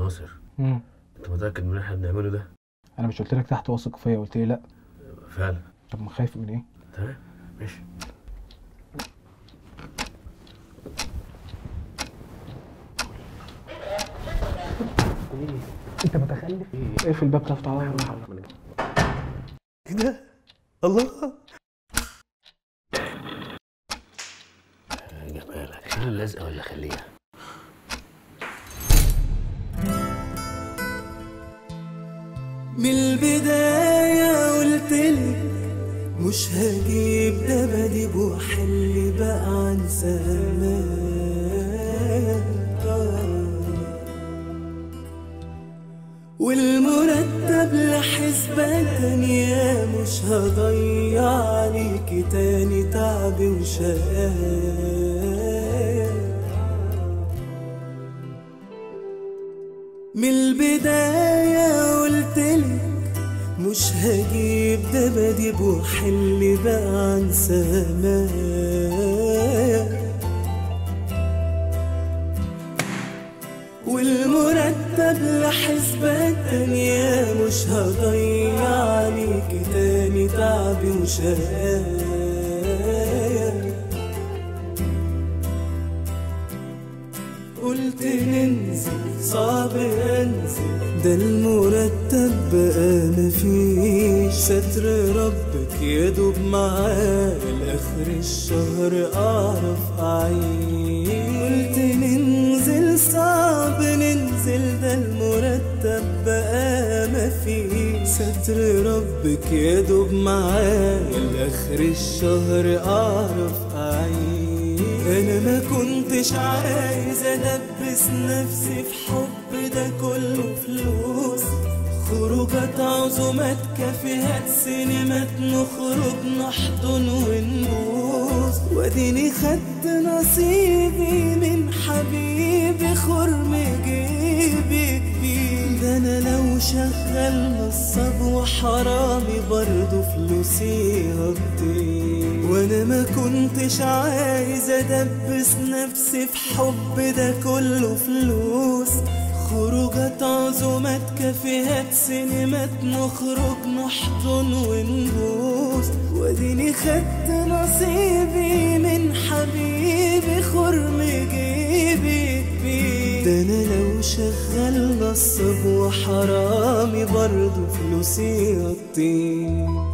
ناصر امم انت متاكد من اللي احنا بنعمله ده انا مش قلت لك تحت واثق فيا قلت لي لا فعلا طب ما خايف من ايه تمام ماشي انت متخلف اقفل الباب تفتح عليا ايه ده الله يا جمالك شيل اللزقه ولا خليها من البداية قلتلك مش هجيب دباديب واحل بقى عن زمان والمرتب لحسبة تانية مش هضيع عليكي تاني تعبي وشقايا من البداية قلتلك مش هجيب دباديب واحل بقى عن سمايا والمرتب لحسبة تانية مش هضيع عليك تاني تعبي وشقايا قلت ننزل صعب انزل ده المرتب بقى مفيش ستر ربك يدوب معاه لاخر الشهر اعرف اعيش قلت ننزل صعب ننزل ده المرتب بقى مفيش ستر ربك يدوب معاه لاخر الشهر اعرف اعيش انا ما كنتش عايز ادبس نفسي في حب ده كله فلوس خروجات عزومات كافيهات سينمات نخرج نحضن ونبوس واديني خدت نصيبي من حبيبي خرم جيبي كبير ده انا لو شغال نصاب وحرامي برضه فلوسي هتطير وانا ما كنتش عايز ادبس نفسي في حب ده كله فلوس خروجات عزومات كافيهات سينمات نخرج نحضن ونبوس واديني خدت نصيبي من حبيبي خرم جيبي كبير ده انا لو شغال نصاب وحرامي برضه فلوسي هتطير